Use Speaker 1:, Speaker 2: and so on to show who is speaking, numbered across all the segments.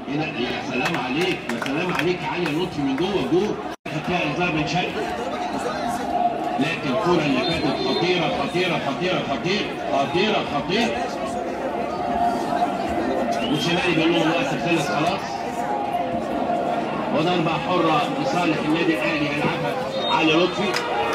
Speaker 1: هنا يا سلام عليك يا سلام عليك علي لطفي من جوه جوه خدتها انذار من شد لكن الكرة اللي فاتت خطيرة خطيرة خطيرة خطيرة خطيرة خطيرة وشمالي بيقول لهم الوقت خلص خلاص وضربة حرة لصالح النادي الأهلي يلعبها علي لطفي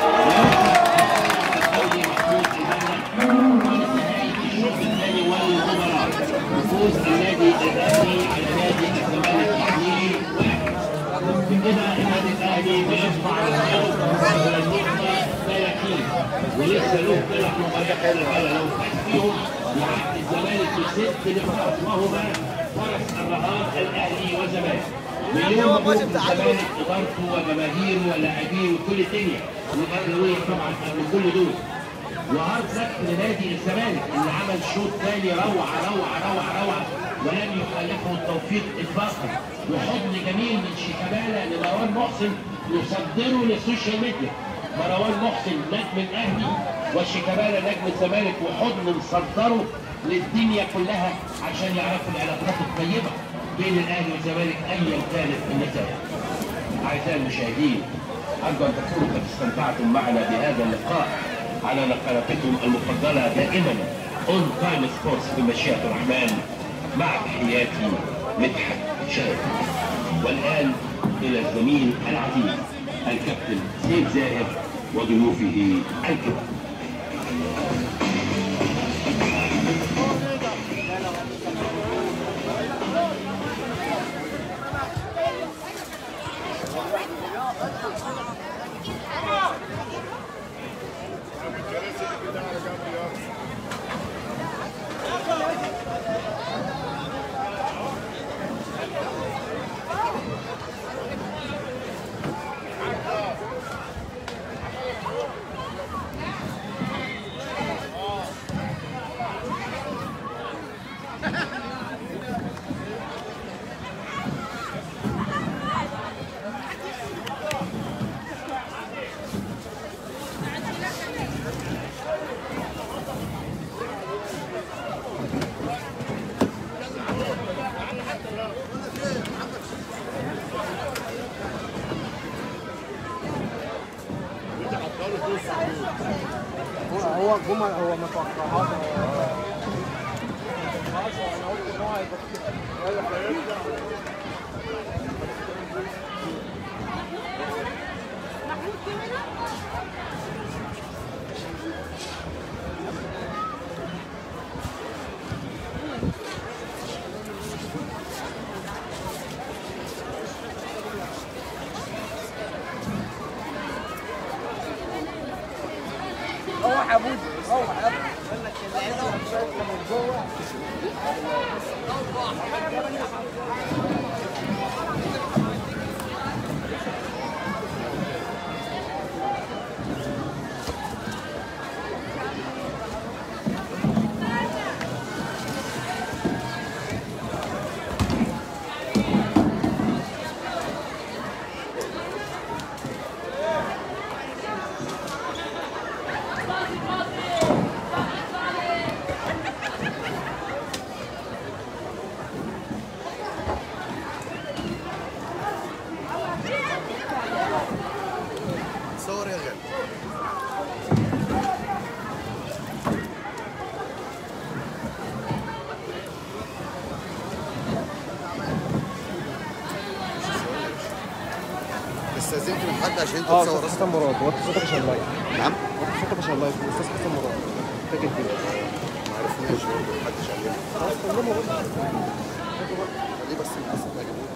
Speaker 1: الدولي محمود إمامة نهاية الشوط الثاني والمباراة بفوز النادي الأهلي على نادي الزمالك يعني واحد بكده النادي الأهلي بيرفع اليوم النقطة 30 ولسه له ثلاث مباريات الغلا لو فاز فيهم يعدي الزمالك بست نقاط وهما فرس الرهان الأهلي والزمالك مليون مبروك للزمالك إدارته وجماهيره ولاعبيه وكل الدنيا والأهلاوية طبعا من كل دول وهارد لك لنادي الزمالك اللي عمل شوط ثاني روعه روعه روعه روعه ولم يخالفه التوفيق اطلاقا وحضن جميل من شيكابالا لمروان محسن يصدره للسوشيال ميديا مروان محسن نجم الاهلي وشيكابالا نجم الزمالك وحضن مصدره للدنيا كلها عشان يعرفوا العلاقات الطيبه بين الاهلي والزمالك ايا كانت النتائج. اعزائي المشاهدين ارجو ان تكونوا قد استمتعتم معنا بهذا اللقاء على قناتكم المفضله دائما اون تايم سبورتس بمشيئه الرحمن مع تحياتي مدحت شرف والان الى الزميل العزيز الكابتن سيف زاهر وضيوفه الكرام
Speaker 2: هو هو جمل هو متوقعات هو خلاص انا قلت ان هو هيبقى روح يا بودي روح يا ابني من جوه
Speaker 3: صور يا غالي استاذنت من حد عشان انت
Speaker 2: اه
Speaker 3: تصور
Speaker 2: استاذ حسن مراد وطي صوتك عشان اللايف
Speaker 3: نعم
Speaker 2: وطي صوتك عشان اللايف الاستاذ حسن مراد فاكر كده
Speaker 3: ما عرفناش برضه محدش علمنا
Speaker 2: خلاص كلهم
Speaker 3: خليه بس القصه تعجبوني